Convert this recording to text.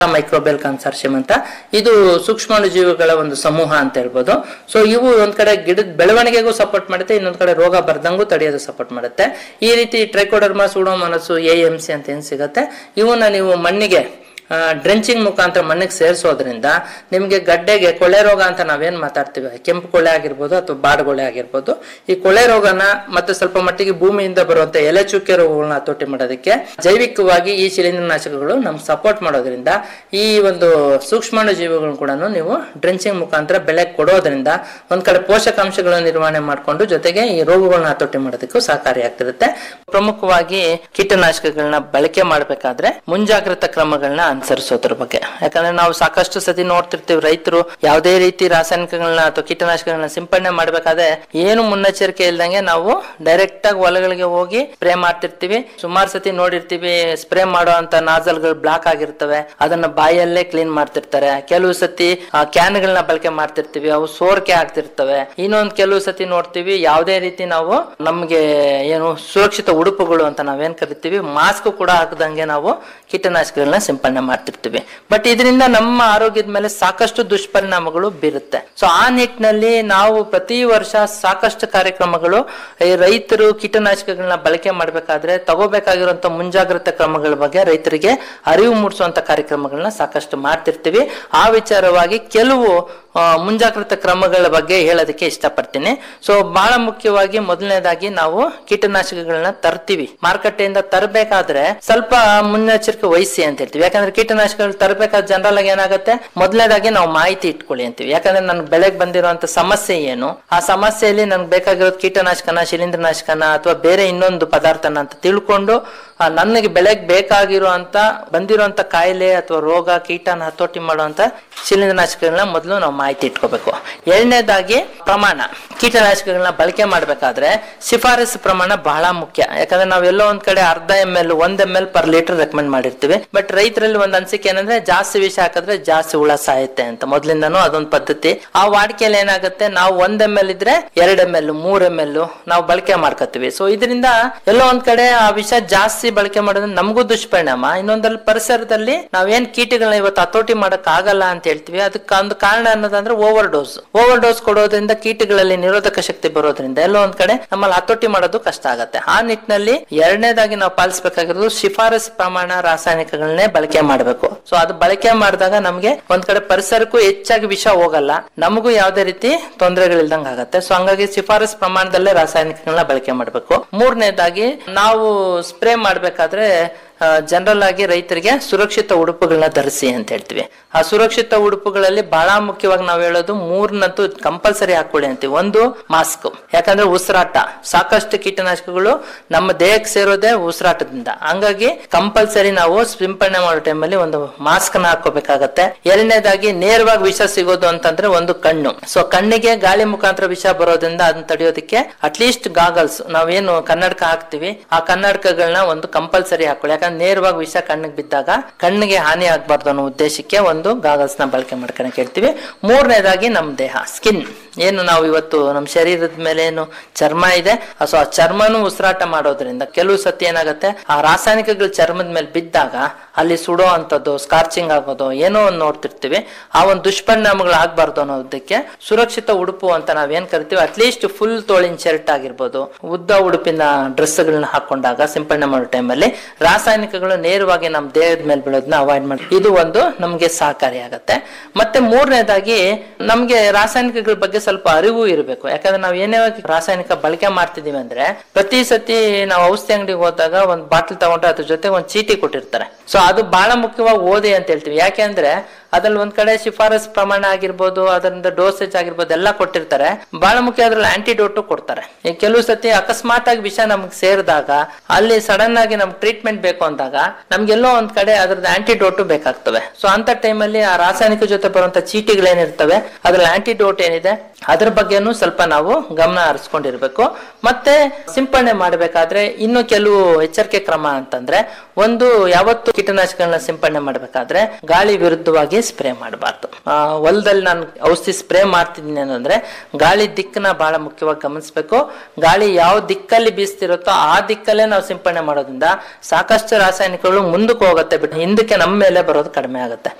microbial consortium ಅಂತ ಇದು ಸೂಕ್ಷ್ಮಾಣು ಜೀವಿಗಳ ಒಂದು ಸಮೂಹ ಅಂತ ಹೇಳ್ಬೋದು ಸೊ ಇವು ಒಂದ್ ಕಡೆ ಗಿಡದ ಬೆಳವಣಿಗೆಗೂ ಸಪೋರ್ಟ್ ಮಾಡುತ್ತೆ ಇನ್ನೊಂದ್ ಕಡೆ ರೋಗ ಬರ್ದಂಗೂ ತಡೆಯೋದು ಸಪೋರ್ಟ್ ಮಾಡುತ್ತೆ ಈ ರೀತಿ Trichoderma Pseudomonas A M C ಅಂತ ಏನ್ ಸಿಗುತ್ತೆ ಇವನ್ನ ನೀವು ಮಣ್ಣಿಗೆ ಡ್ರೆಂಚಿಂಗ್ ಮುಖಾಂತರ ಮಣ್ಣಿಗೆ ಸೇರಿಸೋದ್ರಿಂದ ನಿಮಗೆ ಗಡ್ಡೆಗೆ ಕೊಳೆ ರೋಗ ಅಂತ ನಾವೇನ್ ಮಾತಾಡ್ತೀವಿ ಕೆಂಪು ಕೊಳೆ ಆಗಿರ್ಬೋದು ಅಥವಾ ಬಾಡ್ಗೊಳೆ ಆಗಿರ್ಬೋದು ಈ ಕೊಳೆ ರೋಗನ ಮತ್ತೆ ಸ್ವಲ್ಪ ಮಟ್ಟಿಗೆ ಭೂಮಿಯಿಂದ ಬರುವಂತ ಎಲೆ ಚುಕ್ಕೆ ರೋಗಗಳನ್ನ ಹತೋಟಿ ಮಾಡೋದಕ್ಕೆ ಜೈವಿಕವಾಗಿ ಈ ಶಿಲೀಂಧ್ರನಾಶಕಗಳು ನಮ್ಗೆ ಸಪೋರ್ಟ್ ಮಾಡೋದ್ರಿಂದ ಈ ಒಂದು ಸೂಕ್ಷ್ಮಾಣು ಜೀವಿಗಳನ್ನು ಕೂಡ ನೀವು ಡ್ರೆಂಚಿಂಗ್ ಮುಖಾಂತರ ಬೆಳೆ ಕೊಡೋದ್ರಿಂದ ಒಂದ್ ಕಡೆ ಪೋಷಕಾಂಶಗಳ ನಿರ್ವಹಣೆ ಮಾಡಿಕೊಂಡು ಜೊತೆಗೆ ಈ ರೋಗಗಳನ್ನ ಹತೋಟಿ ಮಾಡೋದಕ್ಕೂ ಸಹಕಾರಿಯಾಗ್ತಿರುತ್ತೆ ಪ್ರಮುಖವಾಗಿ ಕೀಟನಾಶಕಗಳನ್ನ ಬಳಕೆ ಮಾಡಬೇಕಾದ್ರೆ ಮುಂಜಾಗ್ರತಾ ಕ್ರಮಗಳನ್ನ ಅನುಸರಿಸೋದ್ರ ಬಗ್ಗೆ ಯಾಕಂದ್ರೆ ನಾವು ಸಾಕಷ್ಟು ಸತಿ ನೋಡ್ತಿರ್ತೀವಿ ರೈತರು ಯಾವುದೇ ರೀತಿ ರಾಸಾಯನಿಕಗಳನ್ನ ಅಥವಾ ಕೀಟನಾಶಕಗಳನ್ನ ಸಿಂಪಡಣೆ ಮಾಡ್ಬೇಕಾದ್ರೆ ಏನು ಮುನ್ನೆಚ್ಚರಿಕೆ ಇಲ್ದಂಗೆ ನಾವು ಡೈರೆಕ್ಟ್ ಆಗಿ ಹೊಲಗಳಿಗೆ ಹೋಗಿ ಸ್ಪ್ರೇ ಮಾಡ್ತಿರ್ತೀವಿ ಸುಮಾರು ಸತಿ ನೋಡಿರ್ತೀವಿ ಸ್ಪ್ರೇ ಮಾಡೋ ಅಂತ ನಾಜಲ್ಗಳು ಬ್ಲಾಕ್ ಆಗಿರ್ತವೆ ಅದನ್ನ ಬಾಯಲ್ಲೇ ಕ್ಲೀನ್ ಮಾಡ್ತಿರ್ತಾರೆ ಕೆಲವು ಸತಿ ಕ್ಯಾನ್ ಗಳನ್ನ ಬಳಕೆ ಮಾಡ್ತಿರ್ತೀವಿ ಅವು ಸೋರ್ಕೆ ಆಗ್ತಿರ್ತವೆ ಇನ್ನೊಂದ್ ಕೆಲವು ಸತಿ ನೋಡ್ತೀವಿ ಯಾವುದೇ ರೀತಿ ನಾವು ನಮ್ಗೆ ಏನು ಸುರಕ್ಷಿತ ಉಡುಪುಗಳು ಅಂತ ನಾವೇನ್ ಕರಿತೀವಿ ಮಾಸ್ಕ್ ಕೂಡ ಹಾಕದಂಗೆ ನಾವು ಕೀಟನಾಶಕಗಳನ್ನ ಸಿಂಪಡಣೆ ಮಾಡ್ತಿರ್ತೀವಿ ಬಟ್ ಇದರಿಂದ ನಮ್ಮ ಆರೋಗ್ಯದ ಮೇಲೆ ಸಾಕಷ್ಟು ದುಷ್ಪರಿಣಾಮಗಳು ಬೀರುತ್ತೆ ಸೊ ಆ ನಿಟ್ಟಿನಲ್ಲಿ ನಾವು ಪ್ರತಿ ವರ್ಷ ಸಾಕಷ್ಟು ಕಾರ್ಯಕ್ರಮಗಳು ಈ ರೈತರು ಕೀಟನಾಶಕಗಳನ್ನ ಬಳಕೆ ಮಾಡಬೇಕಾದ್ರೆ ತಗೋಬೇಕಾಗಿರುವಂತ ಮುಂಜಾಗ್ರತಾ ಕ್ರಮಗಳ ಬಗ್ಗೆ ರೈತರಿಗೆ ಅರಿವು ಮೂಡಿಸುವಂತ ಕಾರ್ಯಕ್ರಮಗಳನ್ನ ಸಾಕಷ್ಟು ಮಾಡ್ತಿರ್ತೀವಿ ಆ ವಿಚಾರವಾಗಿ ಕೆಲವು ಆ, ಮುಂಜಾಗ್ರತಾ ಕ್ರಮಗಳ ಬಗ್ಗೆ ಹೇಳೋದಕ್ಕೆ ಇಷ್ಟಪಡ್ತೀನಿ ಸೊ ಬಹಳ ಮುಖ್ಯವಾಗಿ ಮೊದಲನೇದಾಗಿ ನಾವು ಕೀಟನಾಶಕಗಳನ್ನ ತರ್ತೀವಿ ಮಾರುಕಟ್ಟೆಯಿಂದ ತರಬೇಕಾದ್ರೆ ಸ್ವಲ್ಪ ಮುನ್ನೆಚ್ಚರಿಕೆ ವಹಿಸಿ ಅಂತ ಹೇಳ್ತೀವಿ ಯಾಕಂದ್ರೆ ಕೀಟನಾಶಕಗಳು ತರಬೇಕಾದ ಜನರಲ್ ಆಗಿ ಏನಾಗುತ್ತೆ ಮೊದಲನೇದಾಗಿ ನಾವು ಮಾಹಿತಿ ಇಟ್ಕೊಳ್ಳಿ ಅಂತೀವಿ ಯಾಕಂದ್ರೆ ನನ್ ಬೆಳೆಗೆ ಬಂದಿರುವಂತ ಸಮಸ್ಯೆ ಏನು ಆ ಸಮಸ್ಯೆಯಲ್ಲಿ ನನ್ಗೆ ಬೇಕಾಗಿರೋದು ಕೀಟನಾಶಕನ ಶಿಲೀಂಧ್ರನಾಶಕನ ಅಥವಾ ಬೇರೆ ಇನ್ನೊಂದು ಪದಾರ್ಥನ ಅಂತ ತಿಳ್ಕೊಂಡು ಆ, ನನಗೆ ಬೆಳೆಗೆ ಬೇಕಾಗಿರುವಂತ ಬಂದಿರುವಂತ ಕಾಯಿಲೆ ಅಥವಾ ರೋಗ ಕೀಟನ ಹತೋಟಿ ಮಾಡುವಂತ ಶಿಲೀಂಧ್ರನಾಶಕಗಳನ್ನ ಮೊದಲು ನಾವು ಮಾಹಿತಿ ಇಟ್ಕೋಬೇಕು ಎರಡನೇದಾಗಿ ಪ್ರಮಾಣ ಕೀಟನಾಶಕಗಳನ್ನ ಬಳಕೆ ಮಾಡಬೇಕಾದ್ರೆ ಶಿಫಾರಸು ಪ್ರಮಾಣ ಬಹಳ ಮುಖ್ಯ ಯಾಕಂದ್ರೆ ನಾವೆಲ್ಲೋ ಒಂದ್ ಕಡೆ ಅರ್ಧ ಎಮ್ ಎಲ್ ಒಂದ್ M L per litre recommend ಮಾಡಿರ್ತೀವಿ ಬಟ್ ರೈತರಲ್ಲಿ ಒಂದ್ ಅನ್ಸಿಕೆ ಏನಂದ್ರೆ ಜಾಸ್ತಿ ವಿಷ ಹಾಕಿದ್ರೆ ಜಾಸ್ತಿ ಹುಳ ಸಾಯುತ್ತೆ ಅಂತ ಮೊದ್ಲಿಂದಾನು ಅದೊಂದು ಪದ್ಧತಿ ಆ ವಾಡಿಕೆಯಲ್ಲಿ ಏನಾಗುತ್ತೆ ನಾವು ಒಂದ್ ಎಮ್ ಎಲ್ ಇದ್ರೆ ಎರಡ್ ಎಮ್ ಎಲ್ ಮೂರ್ ಎಮ್ ಎಲ್ ನಾವು ಬಳಕೆ ಮಾಡ್ಕೋತೀವಿ ಸೊ ಇದರಿಂದ ಎಲ್ಲೋ ಒಂದ್ ಕಡೆ ಆ ವಿಷ ಜಾಸ್ತಿ ಬಳಕೆ ಮಾಡೋದ್ರಿಂದ ನಮಗೂ ದುಷ್ಪರಿಣಾಮ ಇನ್ನೊಂದಲ್ಲಿ ಪರಿಸರದಲ್ಲಿ ನಾವೇನ್ ಕೀಟಗಳನ್ನ ಇವತ್ತು ಹತೋಟಿ ಮಾಡಕ್ ಆಗಲ್ಲ ಅಂತ ಹೇಳ್ತೀವಿ ಅದಕ್ಕೆ ಒಂದು ಕಾರಣ ಅನ್ನೋದಂದ್ರೆ ಓವರ್ ಡೋಸ್ ಓವರ್ ಡೋಸ್ ಕೊಡೋದ್ರಿಂದ ಕೀಟಗಳಲ್ಲಿ ನಿರೋಧಕ ಶಕ್ತಿ ಬರೋದ್ರಿಂದ ಎಲ್ಲೋ ಒಂದ್ ಕಡೆ ನಮ್ಮಲ್ಲಿ ಹತೋಟಿ ಮಾಡೋದು ಕಷ್ಟ ಆಗತ್ತೆ ಆ ನಿಟ್ಟಿನಲ್ಲಿ ಎರಡನೇದಾಗಿ ನಾವು ಪಾಲಿಸಬೇಕಾಗಿರೋದು ಶಿಫಾರಸ್ ಪ್ರಮಾಣ ರಾಸಾಯನಿಕಗಳನ್ನೇ ಬಳಕೆ ಮಾಡಬೇಕು ಸೊ ಅದು ಬಳಕೆ ಮಾಡಿದಾಗ ನಮ್ಗೆ ಒಂದ್ ಕಡೆ ಪರಿಸರಕ್ಕೂ ಹೆಚ್ಚಾಗಿ ವಿಷ ಹೋಗಲ್ಲ ನಮಗೂ ಯಾವ್ದೇ ರೀತಿ ತೊಂದರೆಗಳಿಲ್ದಂಗ ಆಗತ್ತೆ ಸೊ ಹಂಗಾಗಿ ಶಿಫಾರಸ್ ಪ್ರಮಾಣದಲ್ಲೇ ರಾಸಾಯನಿಕಗಳನ್ನ ಬಳಕೆ ಮಾಡಬೇಕು ಮೂರನೇದಾಗಿ ನಾವು ಸ್ಪ್ರೇ ಮಾಡ್ಬೇಕಾದ್ರೆ ಜನರಲ್ ಆಗಿ ರೈತರಿಗೆ ಸುರಕ್ಷಿತ ಉಡುಪುಗಳನ್ನ ಧರಿಸಿ ಅಂತ ಹೇಳ್ತೀವಿ ಆ ಸುರಕ್ಷಿತ ಉಡುಪುಗಳಲ್ಲಿ ಬಹಳ ಮುಖ್ಯವಾಗಿ ನಾವು ಹೇಳೋದು ಮೂರ್ನಂತೂ ಕಂಪಲ್ಸರಿ ಹಾಕೊಳ್ಳಿ ಅಂತೀವಿ ಒಂದು ಮಾಸ್ಕ್ ಯಾಕಂದ್ರೆ ಉಸಿರಾಟ ಸಾಕಷ್ಟು ಕೀಟನಾಶಕಗಳು ನಮ್ಮ ದೇಹಕ್ಕೆ ಸೇರೋದೇ ಉಸಿರಾಟದಿಂದ ಹಂಗಾಗಿ ಕಂಪಲ್ಸರಿ ನಾವು ಸಿಂಪಡಣೆ ಮಾಡೋ ಟೈಮಲ್ಲಿ ಒಂದು ಮಾಸ್ಕ್ ನ ಹಾಕೋಬೇಕಾಗತ್ತೆ ಎರಡನೇದಾಗಿ ನೇರವಾಗಿ ವಿಷ ಸಿಗೋದು ಅಂತಂದ್ರೆ ಒಂದು ಕಣ್ಣು ಸೊ ಕಣ್ಣಿಗೆ ಗಾಳಿ ಮುಖಾಂತರ ವಿಷ ಬರೋದ್ರಿಂದ ಅದನ್ನ ತಡೆಯೋದಕ್ಕೆ ಅಟ್ಲೀಸ್ಟ್ ಗಾಗಲ್ಸ್ ನಾವೇನು ಕನ್ನಡಕ ಹಾಕ್ತಿವಿ ಆ ಕನ್ನಡಕಗಳನ್ನ ಒಂದು ಕಂಪಲ್ಸರಿ ಹಾಕೊಳ್ಳಿ ಯಾಕಂದ್ರೆ ನೇರವಾಗಿ ವಿಷ ಕಣ್ಣಿಗೆ ಬಿದ್ದಾಗ ಕಣ್ಣಿಗೆ ಹಾನಿ ಆಗ್ಬಾರ್ದು ಅನ್ನೋ ಉದ್ದೇಶಕ್ಕೆ ಒಂದು ಗಾಗಲ್ಸ್ ನ ಬಳಕೆ ಮಾಡ್ಕೊಳಕ್ ಹೇಳ್ತೀವಿ ಮೂರನೇದಾಗಿ ನಮ್ ದೇಹ ಸ್ಕಿನ್ ಏನು ನಾವು ಇವತ್ತು ನಮ್ಮ ಶರೀರದ ಮೇಲೆ ಏನು ಚರ್ಮ ಇದೆ ಸೊ ಆ ಚರ್ಮನು ಉಸಿರಾಟ ಮಾಡೋದ್ರಿಂದ ಕೆಲವು ಸತಿ ಏನಾಗುತ್ತೆ ಆ ರಾಸಾಯನಿಕಗಳು ಚರ್ಮದ ಮೇಲೆ ಬಿದ್ದಾಗ ಅಲ್ಲಿ ಸುಡೋ ಅಂತದ್ದು ಸ್ಕಾರ್ಚಿಂಗ್ ಆಗೋದು ಏನೋ ಒಂದು ನೋಡ್ತಿರ್ತೀವಿ ಆ ಒಂದು ದುಷ್ಪರಿಣಾಮಗಳು ಆಗ್ಬಾರ್ದು ಅನ್ನೋದಕ್ಕೆ ಸುರಕ್ಷಿತ ಉಡುಪು ಅಂತ ನಾವೇನ್ ಕರಿತೀವಿ ಅಟ್ಲೀಸ್ಟ್ ಫುಲ್ ತೋಳಿನ ಶರ್ಟ್ ಆಗಿರ್ಬೋದು ಉದ್ದ ಉಡುಪಿನ ಡ್ರೆಸ್ಗಳನ್ನ ಹಾಕೊಂಡಾಗ ಸಿಂಪಡಣೆ ಮಾಡೋ ಟೈಮಲ್ಲಿ ರಾಸಾಯನಿಕಗಳು ನೇರವಾಗಿ ನಮ್ಮ ದೇಹದ ಮೇಲೆ ಬೀಳೋದನ್ನ ಅವಾಯ್ಡ್ ಮಾಡಿ ಇದು ಒಂದು ನಮ್ಗೆ ಸಹಕಾರಿಯಾಗತ್ತೆ ಮತ್ತೆ ಮೂರನೇದಾಗಿ ನಮ್ಗೆ ರಾಸಾಯನಿಕಗಳ ಬಗ್ಗೆ ಸ್ವಲ್ಪ ಅರಿವು ಇರಬೇಕು ಯಾಕಂದ್ರೆ ನಾವು ಏನೇ ರಾಸಾಯನಿಕ ಬಳಕೆ ಮಾಡ್ತಿದೀವಿ ಅಂದ್ರೆ ಪ್ರತಿ ಸತಿ ನಾವು ಔಷಧಿ ಅಂಗಡಿಗೆ ಹೋದಾಗ ಒಂದ್ ಬಾಟಲ್ ತಗೊಂಡ್ರೆ ಅದ್ರ ಜೊತೆ ಒಂದ್ ಚೀಟಿ ಕೊಟ್ಟಿರ್ತಾರೆ ಸೊ ಅದು ಬಹಳ ಮುಖ್ಯವಾಗಿ ಓದಿ ಅಂತ ಹೇಳ್ತೀವಿ ಯಾಕೆಂದ್ರೆ ಅದ್ರಲ್ಲಿ ಒಂದ್ ಕಡೆ ಶಿಫಾರಸ್ ಪ್ರಮಾಣ ಆಗಿರ್ಬೋದು ಅದರಿಂದ ಡೋಸೇಜ್ ಆಗಿರ್ಬೋದು ಎಲ್ಲ ಕೊಟ್ಟಿರ್ತಾರೆ ಬಹಳ ಮುಖ್ಯ ಅದ್ರಲ್ಲಿ ಆಂಟಿಡೋಟ್ ಕೊಡ್ತಾರೆ ಈ ಕೆಲವು ಸತಿ ಅಕಸ್ಮಾತ್ ಆಗಿ ವಿಷ ನಮ್ಗೆ ಸೇರಿದಾಗ ಅಲ್ಲಿ ಸಡನ್ ಆಗಿ ನಮ್ಗೆ ಟ್ರೀಟ್ಮೆಂಟ್ ಬೇಕು ಅಂದಾಗ ನಮ್ಗೆಲ್ಲೋ ಒಂದ್ ಕಡೆ ಅದ್ರದ್ದು ಆಂಟಿಡೋಟ್ ಬೇಕಾಗ್ತವೆ ಸೊ ಅಂತ ಟೈಮಲ್ಲಿ ಆ ರಾಸಾಯನಿಕ ಜೊತೆ ಬರುವಂತ ಚೀಟಿಗಳೇನಿರ್ತವೆ ಅದ್ರಲ್ಲಿ ಆಂಟಿಡೋಟ್ ಏನಿದೆ ಅದ್ರ ಬಗ್ಗೆನೂ ಸ್ವಲ್ಪ ನಾವು ಗಮನ ಹರಿಸ್ಕೊಂಡಿರ್ಬೇಕು ಮತ್ತೆ ಸಿಂಪಡಣೆ ಮಾಡಬೇಕಾದ್ರೆ ಇನ್ನು ಕೆಲವು ಎಚ್ಚರಿಕೆ ಕ್ರಮ ಅಂತಂದ್ರೆ ಒಂದು ಯಾವತ್ತು ಕೀಟನಾಶಕಗಳನ್ನ ಸಿಂಪಡಣೆ ಮಾಡಬೇಕಾದ್ರೆ ಗಾಳಿ ವಿರುದ್ಧವಾಗಿ ಸ್ಪ್ರೇ ಮಾಡಬಾರ್ದು ಹೊಲದಲ್ಲಿ ನಾನು ಔಷಧಿ ಸ್ಪ್ರೇ ಮಾಡ್ತಿದ್ದೀನಿ ಅನ್ನಂದ್ರೆ ಗಾಳಿ ದಿಕ್ಕನ್ನ ಬಹಳ ಮುಖ್ಯವಾಗಿ ಗಮನಿಸಬೇಕು ಗಾಳಿ ಯಾವ ದಿಕ್ಕಲ್ಲಿ ಬೀಸ್ತಿರುತ್ತೋ ಆ ದಿಕ್ಕಲ್ಲೇ ನಾವು ಸಿಂಪಡಣೆ ಮಾಡೋದ್ರಿಂದ ಸಾಕಷ್ಟು ರಾಸಾಯನಿಕಗಳು ಮುಂದಕ್ಕೆ ಹೋಗುತ್ತೆ ಬಿಟ್ಟು ಹಿಂದಕ್ಕೆ ನಮ್ಮ ಮೇಲೆ ಬರೋದು ಕಡಿಮೆ ಆಗುತ್ತೆ